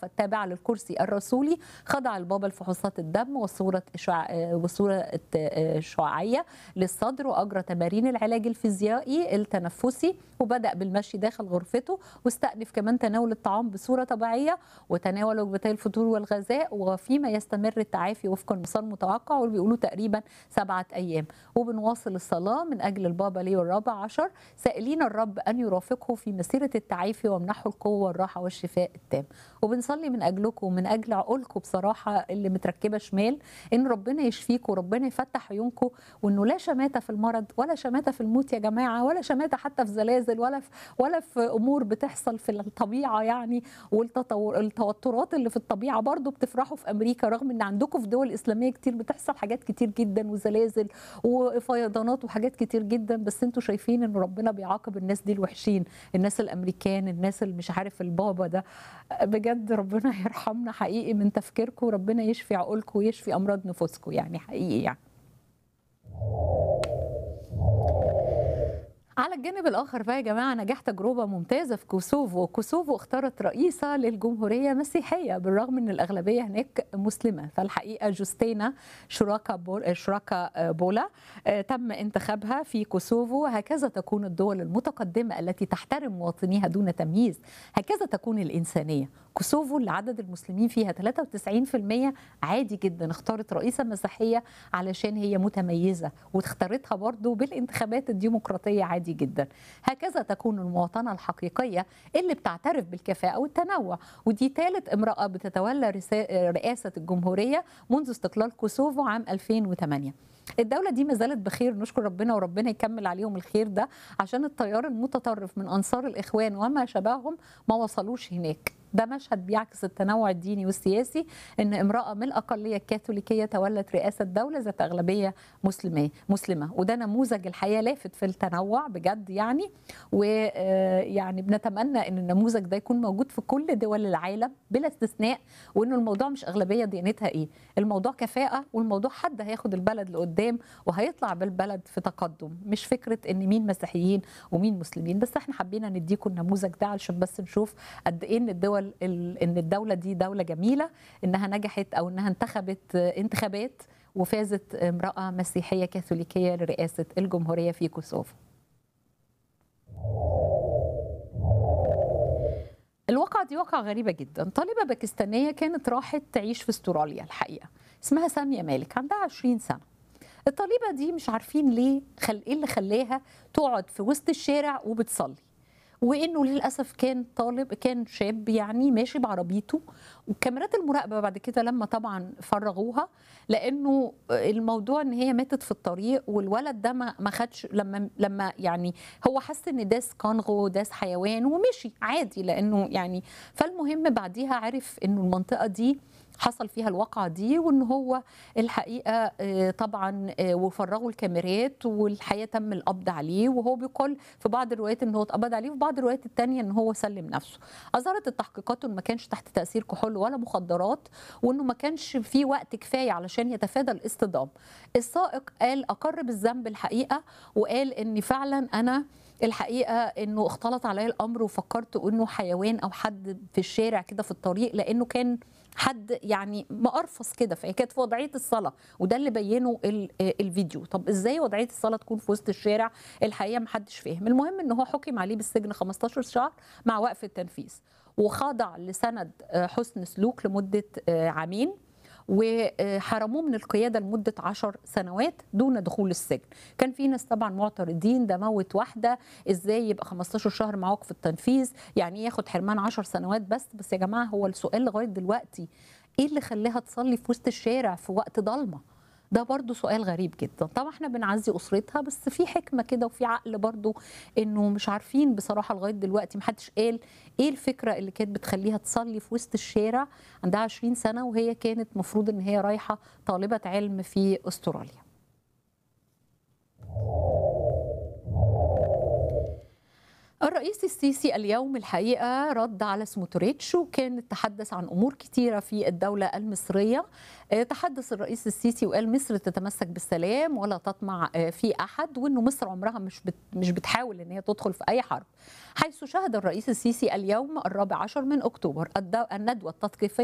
الصحافه التابعه للكرسي الرسولي خضع البابا لفحوصات الدم وصوره إشعاع وصوره شعاعيه للصدر واجرى تمارين العلاج الفيزيائي التنفسي وبدا بالمشي داخل غرفته واستأنف كمان تناول الطعام بصوره طبيعيه وتناول وجبتي الفطور والغذاء وفيما يستمر التعافي وفق المسار المتوقع واللي بيقولوا تقريبا سبعه ايام وبنواصل الصلاه من اجل البابا ليو الرابع عشر سائلين الرب ان يرافقه في مسيره التعافي ومنحه القوه والراحه والشفاء التام وبنصلي من اجلكم ومن اجل عقولكم بصراحه اللي متركبه شمال ان ربنا يشفيكم وربنا يفتح عيونكم وانه لا شماته في المرض ولا شماته في الموت يا جماعه ولا شماته حتى في زلازل ولا في ولا في امور بتحصل في الطبيعه يعني والتوترات اللي في الطبيعه برضو بتفرحوا في امريكا رغم ان عندكم في دول اسلاميه كتير بتحصل حاجات كتير جدا وزلازل وفيضانات وحاجات كتير جدا بس انتوا شايفين ان ربنا بيعاقب الناس دي الوحشين الناس الامريكان الناس اللي مش عارف البابا ده بجد ربنا يرحمنا حقيقي من تفكيركم وربنا يشفي عقولكم ويشفي امراض نفوسكم يعني حقيقي يعني على الجانب الاخر بقى يا جماعه نجاح تجربه ممتازه في كوسوفو، كوسوفو اختارت رئيسه للجمهوريه مسيحيه بالرغم ان الاغلبيه هناك مسلمه، فالحقيقه جوستينا شراكا بول شراكا بولا تم انتخابها في كوسوفو، هكذا تكون الدول المتقدمه التي تحترم مواطنيها دون تمييز، هكذا تكون الانسانيه، كوسوفو اللي عدد المسلمين فيها 93% عادي جدا اختارت رئيسه مسيحيه علشان هي متميزه واختارتها برضو بالانتخابات الديمقراطيه عادي جدا هكذا تكون المواطنه الحقيقيه اللي بتعترف بالكفاءه والتنوع ودي ثالث امراه بتتولى رئاسه الجمهوريه منذ استقلال كوسوفو عام 2008 الدولة دي ما زالت بخير نشكر ربنا وربنا يكمل عليهم الخير ده عشان التيار المتطرف من أنصار الإخوان وما شبههم ما وصلوش هناك ده مشهد بيعكس التنوع الديني والسياسي ان امراه من الاقليه الكاثوليكيه تولت رئاسه دوله ذات اغلبيه مسلمه مسلمه وده نموذج الحياه لافت في التنوع بجد يعني ويعني بنتمنى ان النموذج ده يكون موجود في كل دول العالم بلا استثناء وانه الموضوع مش اغلبيه ديانتها ايه الموضوع كفاءه والموضوع حد هياخد البلد لقدام وهيطلع بالبلد في تقدم مش فكره ان مين مسيحيين ومين مسلمين بس احنا حبينا نديكم النموذج ده علشان بس نشوف قد ايه ان الدول ان الدوله دي دوله جميله انها نجحت او انها انتخبت انتخابات وفازت امراه مسيحيه كاثوليكيه لرئاسه الجمهوريه في كوسوفو. الواقعة دي واقعة غريبة جدا طالبة باكستانية كانت راحت تعيش في استراليا الحقيقة اسمها سامية مالك عندها 20 سنة الطالبة دي مش عارفين ليه خل... ايه اللي خلاها تقعد في وسط الشارع وبتصلي وانه للاسف كان طالب كان شاب يعني ماشي بعربيته وكاميرات المراقبه بعد كده لما طبعا فرغوها لانه الموضوع ان هي ماتت في الطريق والولد ده ما خدش لما لما يعني هو حس ان داس كانغو داس حيوان ومشي عادي لانه يعني فالمهم بعديها عرف انه المنطقه دي حصل فيها الواقعة دي وان هو الحقيقة طبعا وفرغوا الكاميرات والحقيقة تم القبض عليه وهو بيقول في بعض الروايات ان هو اتقبض عليه وفي بعض الروايات التانية ان هو سلم نفسه اظهرت التحقيقات انه ما كانش تحت تأثير كحول ولا مخدرات وانه ما كانش في وقت كفاية علشان يتفادى الاصطدام السائق قال اقر بالذنب الحقيقة وقال ان فعلا انا الحقيقه انه اختلط عليا الامر وفكرت انه حيوان او حد في الشارع كده في الطريق لانه كان حد يعني مقرفص كده فهي كانت في وضعيه الصلاه وده اللي بينه الفيديو طب ازاي وضعيه الصلاه تكون في وسط الشارع الحقيقه ما حدش فاهم المهم ان هو حكم عليه بالسجن 15 شهر مع وقف التنفيذ وخضع لسند حسن سلوك لمده عامين وحرموه من القياده لمده 10 سنوات دون دخول السجن كان في ناس طبعا معترضين ده موت واحده ازاي يبقى 15 شهر مع وقف التنفيذ يعني ياخد حرمان 10 سنوات بس بس يا جماعه هو السؤال لغايه دلوقتي ايه اللي خلاها تصلي في وسط الشارع في وقت ضلمه ده برضو سؤال غريب جدا طبعا احنا بنعزي اسرتها بس في حكمه كده وفي عقل برضو انه مش عارفين بصراحه لغايه دلوقتي محدش قال ايه الفكره اللي كانت بتخليها تصلي في وسط الشارع عندها 20 سنه وهي كانت مفروض ان هي رايحه طالبه علم في استراليا الرئيس السيسي اليوم الحقيقة رد على سموتريتش وكان تحدث عن أمور كثيرة في الدولة المصرية تحدث الرئيس السيسي وقال مصر تتمسك بالسلام ولا تطمع في أحد وأنه مصر عمرها مش بت مش بتحاول أن هي تدخل في أي حرب حيث شهد الرئيس السيسي اليوم الرابع عشر من أكتوبر الندوة التثقيفية